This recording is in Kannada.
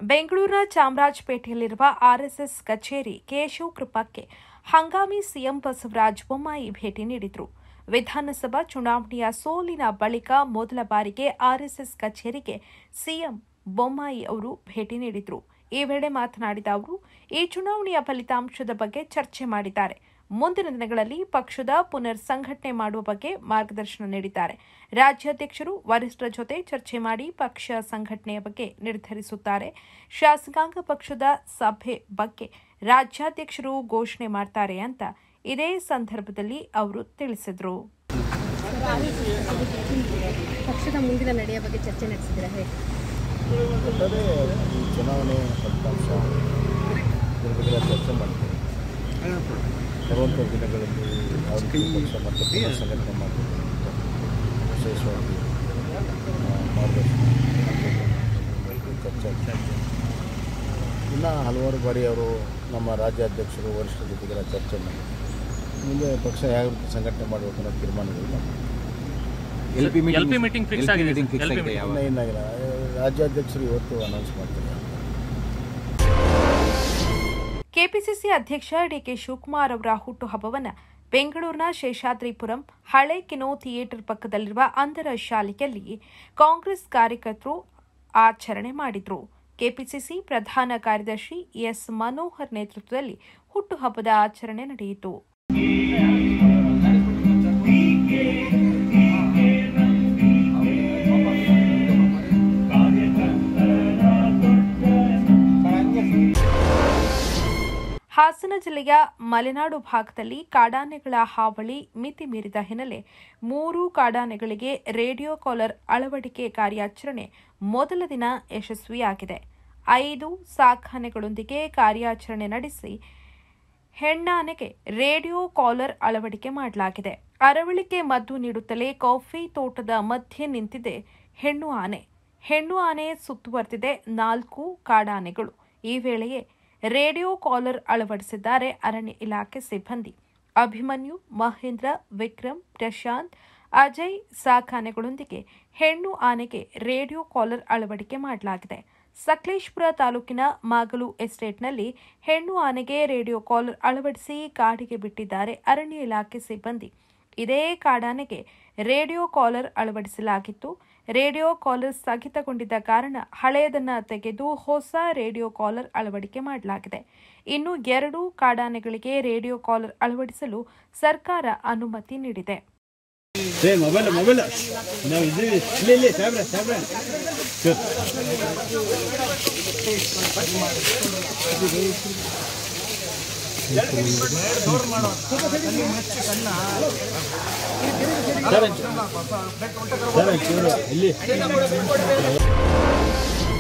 ಬೆಂಗಳೂರಿನ ಚಾಮರಾಜಪೇಟೆಯಲ್ಲಿರುವ ಆರ್ಎಸ್ಎಸ್ ಕಚೇರಿ ಕೇಶವ್ ಕೃಪಕ್ಕೆ ಹಂಗಾಮಿ ಸಿಎಂ ಬಸವರಾಜ ಬೊಮ್ಮಾಯಿ ಭೇಟಿ ನೀಡಿದರು ವಿಧಾನಸಭಾ ಚುನಾವಣೆಯ ಸೋಲಿನ ಬಳಿಕ ಮೊದಲ ಬಾರಿಗೆ ಆರ್ಎಸ್ಎಸ್ ಕಚೇರಿಗೆ ಸಿಎಂ ಬೊಮ್ಮಾಯಿ ಅವರು ಭೇಟಿ ನೀಡಿದರು ಈ ವೇಳೆ ಮಾತನಾಡಿದ ಅವರು ಈ ಚುನಾವಣೆಯ ಫಲಿತಾಂಶದ ಬಗ್ಗೆ ಚರ್ಚೆ ಮಾಡಿದ್ದಾರೆ ಮುಂದಿನ ದಿನಗಳಲ್ಲಿ ಪಕ್ಷದ ಪುನರ್ ಸಂಘಟನೆ ಮಾಡುವ ಬಗ್ಗೆ ಮಾರ್ಗದರ್ಶನ ನೀಡಿದ್ದಾರೆ ರಾಜ್ಯಾಧ್ಯಕ್ಷರು ವರಿಷ್ಠರ ಜೊತೆ ಚರ್ಚೆ ಮಾಡಿ ಪಕ್ಷ ಸಂಘಟನೆಯ ಬಗ್ಗೆ ನಿರ್ಧರಿಸುತ್ತಾರೆ ಶಾಸಕಾಂಗ ಪಕ್ಷದ ಸಭೆ ಬಗ್ಗೆ ರಾಜ್ಯಾಧ್ಯಕ್ಷರು ಘೋಷಣೆ ಮಾಡ್ತಾರೆ ಅಂತ ಇದೇ ಸಂದರ್ಭದಲ್ಲಿ ಅವರು ತಿಳಿಸಿದರು ಪಕ್ಷದ ಮುಂದಿನ ನಡೆಯ ಬಗ್ಗೆ ಚರ್ಚೆ ನಡೆಸಿದ್ರೆ ಹೇಗೆ ಒಟ್ಟಾರೆ ಈ ಚುನಾವಣೆ ಫಲಿತಾಂಶ ಇದ್ರ ಬಗ್ಗೆ ಎಲ್ಲ ಚರ್ಚೆ ಮಾಡ್ತೀವಿ ಬರುವಂಥ ದಿನಗಳಲ್ಲಿ ಯಾವ ರೀತಿ ಪಕ್ಷ ಮತ್ತೆ ಪುನಃ ಸಂಘಟನೆ ಮಾಡಬೇಕು ಅಂತ ವಿಶೇಷವಾಗಿ ಆ, ಮಾರ್ಗದರ್ಶನ ಮಾಡಬೇಕು ಚರ್ಚೆ ಆಗ್ತದೆ. ಇನ್ನು ಹಲವಾರು ಬಾರಿ ಅವರು ನಮ್ಮ ರಾಜ್ಯಾಧ್ಯಕ್ಷರು ವರಿಷ್ಠರ ಜೊತೆಗೆಲ್ಲ ಚರ್ಚೆ ಮಾಡಿ ಮುಂದೆ ಪಕ್ಷ ಯಾವ ರೀತಿ ಸಂಘಟನೆ ಮಾಡಬೇಕು ಅನ್ನೋ ತೀರ್ಮಾನಗಳು ಮಾಡ್ತೀವಿ. L P L P meeting fix ಆಗಿದೆ ಮೀಟಿಂಗ್ ಸರ್. ಫಿಕ್ಸ್ LP ಆಗಿದೆ ಯಾವ ಇನ್ನು ಏನಾಗಿಲ್ಲ ರಾಜ್ಯಾಧ್ಯಕ್ಷರು ಇವತ್ತು ಅನೌನ್ಸ್ ಮಾಡ್ತಾರೆ ಕೆಪಿಸಿಸಿ ಅಧ್ಯಕ್ಷ ಡಿಕೆ ಶಿವಕುಮಾರ್ ಅವರ ಹುಟ್ಟುಹಬ್ಬವನ್ನು ಬೆಂಗಳೂರಿನ ಶೇಷಾದ್ರಿಪುರಂ ಹಳೆ ಕಿನೋ ಥಿಯೇಟರ್ ಪಕ್ಕದಲ್ಲಿರುವ ಅಂಧರ ಶಾಲೆಯಲ್ಲಿ ಕಾಂಗ್ರೆಸ್ ಕಾರ್ಯಕರ್ತರು ಆಚರಣೆ ಮಾಡಿದ್ರು ಕೆಪಿಸಿಸಿ ಪ್ರಧಾನ ಕಾರ್ಯದರ್ಶಿ ಎಸ್ ಮನೋಹರ್ ನೇತೃತ್ವದಲ್ಲಿ ಹುಟ್ಟುಹಬ್ಬದ ಆಚರಣೆ ನಡೆಯಿತು ಹಾಸನ ಜಿಲ್ಲೆಯ ಮಲೆನಾಡು ಭಾಗದಲ್ಲಿ ಕಾಡಾನೆಗಳ ಹಾವಳಿ ಮಿತಿ ಮೀರಿದ ಹಿನ್ನೆಲೆ ಮೂರು ಕಾಡಾನೆಗಳಿಗೆ ರೇಡಿಯೋ ಕಾಲರ್ ಅಳವಡಿಕೆ ಕಾರ್ಯಾಚರಣೆ ಮೊದಲ ದಿನ ಯಶಸ್ವಿಯಾಗಿದೆ ಐದು ಸಾಕಾನೆಗಳೊಂದಿಗೆ ಕಾರ್ಯಾಚರಣೆ ನಡೆಸಿ ಹೆಣ್ಣಾನೆಗೆ ರೇಡಿಯೋ ಕಾಲರ್ ಅಳವಡಿಕೆ ಮಾಡಲಾಗಿದೆ ಅರವಳಿಕೆ ಮದ್ದು ನೀಡುತ್ತಲೇ ಕಾಫಿ ತೋಟದ ಮಧ್ಯೆ ನಿಂತಿದೆ ಹೆಣ್ಣು ಆನೆ ಹೆಣ್ಣು ಆನೆ ಸುತ್ತುವರೆದಿದೆ ನಾಲ್ಕು ಕಾಡಾನೆಗಳು ಈ ವೇಳೆಯೇ ರೇಡಿಯೋ ಕಾಲರ್ ಅಳವಡಿಸಿದ್ದಾರೆ ಅರಣ್ಯ ಇಲಾಖೆ ಸಿಬ್ಬಂದಿ ಅಭಿಮನ್ಯು ಮಹೇಂದ್ರ ವಿಕ್ರಮ್ ಪ್ರಶಾಂತ್ ಅಜಯ್ ಸಾಕಾನೆಗಳೊಂದಿಗೆ ಹೆಣ್ಣು ಆನೆಗೆ ರೇಡಿಯೋ ಕಾಲರ್ ಅಳವಡಿಕೆ ಮಾಡಲಾಗಿದೆ ಸಕಲೇಶ್ಪುರ ತಾಲೂಕಿನ ಮಾಗಲು ಎಸ್ಟೇಟ್ನಲ್ಲಿ ಹೆಣ್ಣು ಆನೆಗೆ ರೇಡಿಯೋ ಕಾಲರ್ ಅಳವಡಿಸಿ ಕಾಡಿಗೆ ಬಿಟ್ಟಿದ್ದಾರೆ ಅರಣ್ಯ ಇಲಾಖೆ ಸಿಬ್ಬಂದಿ ಇದೇ ಕಾಡಾನೆಗೆ ರೇಡಿಯೋ ಕಾಲರ್ ಅಳವಡಿಸಲಾಗಿತ್ತು ರೇಡಿಯೋ ಕಾಲರ್ ಸ್ಥಗಿತಗೊಂಡಿದ್ದ ಕಾರಣ ಹಳೆಯದನ್ನ ತೆಗೆದು ಹೊಸ ರೇಡಿಯೋ ಕಾಲರ್ ಅಳವಡಿಕೆ ಮಾಡಲಾಗಿದೆ ಇನ್ನು ಎರಡು ಕಾಡಾನೆಗಳಿಗೆ ರೇಡಿಯೋ ಕಾಲರ್ ಅಳವಡಿಸಲು ಸರ್ಕಾರ ಅನುಮತಿ ನೀಡಿದೆ ಏ ಮೊಬೈಲ್ ಮೊಬೈಲ್ ನಾವು ಇದ್ದೀವಿ ಇಲ್ಲಿ ಇಲ್ಲಿ ಸಾಬ್ರೆ ಸಾಬ್ರೆ ಇಲ್ಲಿ